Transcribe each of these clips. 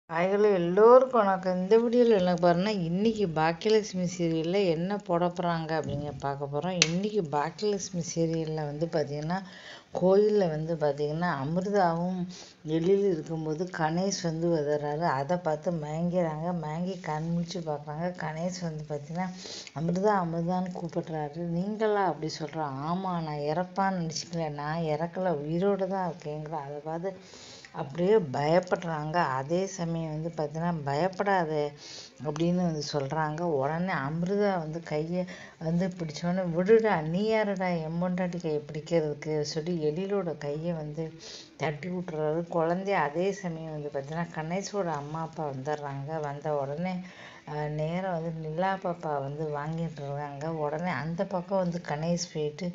hello எல்லோருக்கும் வணக்கம் இந்த வீடியோவில் என்ன பாருன்னா இன்றைக்கி பாக்கியலட்சுமி சீரியலில் என்ன போட போகிறாங்க அப்படிங்க பார்க்க போகிறோம் இன்றைக்கி பாக்கியலட்சுமி சீரியலில் வந்து பார்த்திங்கன்னா கோயிலில் வந்து பார்த்திங்கன்னா அமிர்தாவும் எழில் இருக்கும்போது கணேஷ் வந்து வதறாரு அதை பார்த்து மயங்கிறாங்க மயங்கி கண் முழிச்சு பார்க்குறாங்க கணேஷ் வந்து பார்த்திங்கன்னா அமிர்தா அமிர்தான்னு கூப்பிடுறாரு நீங்களா அப்படி சொல்கிறோம் ஆமாம் நான் இறப்பான்னு நினச்சிக்கல நான் இறக்கல உயிரோடு தான் இருக்கேங்கிற அதை பார்த்து அப்படியே பயப்படுறாங்க அதே சமயம் வந்து பார்த்தீங்கன்னா பயப்படாத அப்படின்னு வந்து சொல்கிறாங்க உடனே அமிர்தா வந்து கையை வந்து பிடிச்சோடனே விடுடா நீ யாருடா என் பொண்டாட்டி கையை பிடிக்கிறதுக்கு சொல்லி எழிலோட கையை வந்து தட்டி விட்டுறாரு குழந்தைய அதே சமயம் வந்து பார்த்தீங்கன்னா கணேஷோட அம்மா அப்பா வந்துடுறாங்க வந்த உடனே நேராக வந்து நிலா பாப்பா வந்து வாங்கிட்டு இருக்காங்க உடனே அந்த பக்கம் வந்து கணேஷ் போயிட்டு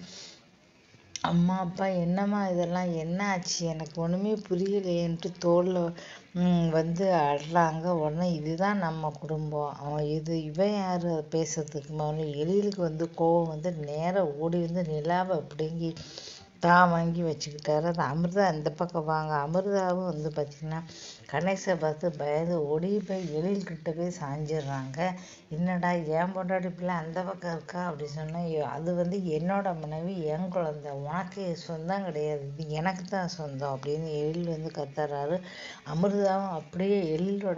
அம்மா அப்பா என்னம்மா இதெல்லாம் என்ன ஆச்சு எனக்கு ஒன்றுமே புரியலையேன்ட்டு தோளில் வந்து அழுறாங்க உடனே இதுதான் நம்ம குடும்பம் அவன் இது இவன் யார் பேசுறதுக்கு முதல்ல எழிலுக்கு வந்து கோவம் வந்து நேராக ஓடி வந்து நிலாவை பிடுங்கி தான் வாங்கி வச்சுக்கிட்டாரு அது அமிர்தா இந்த பக்கம் வாங்க அமிர்தாவும் வந்து பார்த்திங்கன்னா கணேசை பார்த்து பயந்து ஓடி போய் எழில்கிட்ட போய் சாஞ்சிடுறாங்க என்னடா ஏன் பொண்டாடி பிள்ளை அந்த பக்கம் இருக்கா அப்படி சொன்னால் அது வந்து என்னோட மனைவி என் குழந்த உனக்கு சொந்தம் கிடையாது இது எனக்கு தான் சொந்தம் அப்படின்னு எழில் வந்து கத்துறாரு அமிர்தாவும் அப்படியே எழிலோட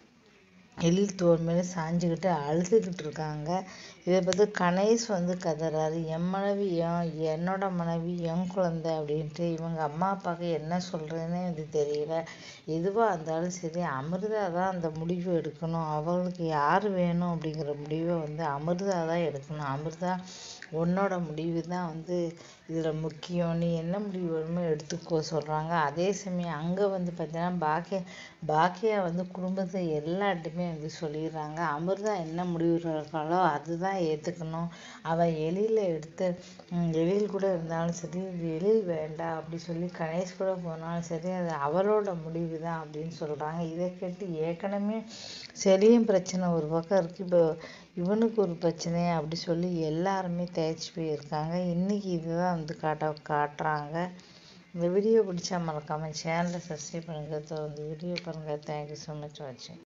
எழில் தோல் மேலே சாஞ்சுக்கிட்டு அழுதுகிட்டு இருக்காங்க இதை பார்த்து கணேஷ் வந்து கதறாரு என் மனைவி என் என்னோட மனைவி என் குழந்தை அப்படின்ட்டு இவங்க அம்மா அப்பாவுக்கு என்ன சொல்கிறதுனே வந்து தெரியல எதுவாக இருந்தாலும் சரி அமிர்தா தான் அந்த முடிவு எடுக்கணும் அவளுக்கு யார் வேணும் அப்படிங்கிற முடிவை வந்து அமிர்தா தான் எடுக்கணும் அமிர்தா உன்னோட முடிவு தான் வந்து இதில் முக்கியம் நீ என்ன முடிவு வேணுமோ எடுத்துக்கோ சொல்கிறாங்க அதே சமயம் அங்கே வந்து பார்த்தீங்கன்னா பாக்கிய பாக்கியா வந்து குடும்பத்தை எல்லார்ட்டுமே வந்து சொல்லிடுறாங்க அமிர்தா என்ன முடிவு இருக்காளோ அதுதான் ஏற்றுக்கணும் அவள் எழில எடுத்து எழில் கூட இருந்தாலும் சரி எழில் வேண்டாம் அப்படி சொல்லி கணேஷ் கூட போனாலும் சரி அது அவரோட முடிவு தான் அப்படின்னு சொல்கிறாங்க இதை கேட்டு ஏற்கனவே செலியும் பிரச்சனை ஒரு பக்கம் இருக்குது இப்போ இவனுக்கு ஒரு பிரச்சனை அப்படி சொல்லி எல்லாருமே தேய்ச்சி போயிருக்காங்க இன்றைக்கி இதுதான் வந்து காட்ட காட்டுறாங்க இந்த வீடியோ பிடிச்சா மறக்காமல் சேனலை சப்ஸ்கிரைப் பண்ணுங்கள் இந்த வீடியோ பாருங்கள் தேங்க்யூ ஸோ மச் வாட்சிங்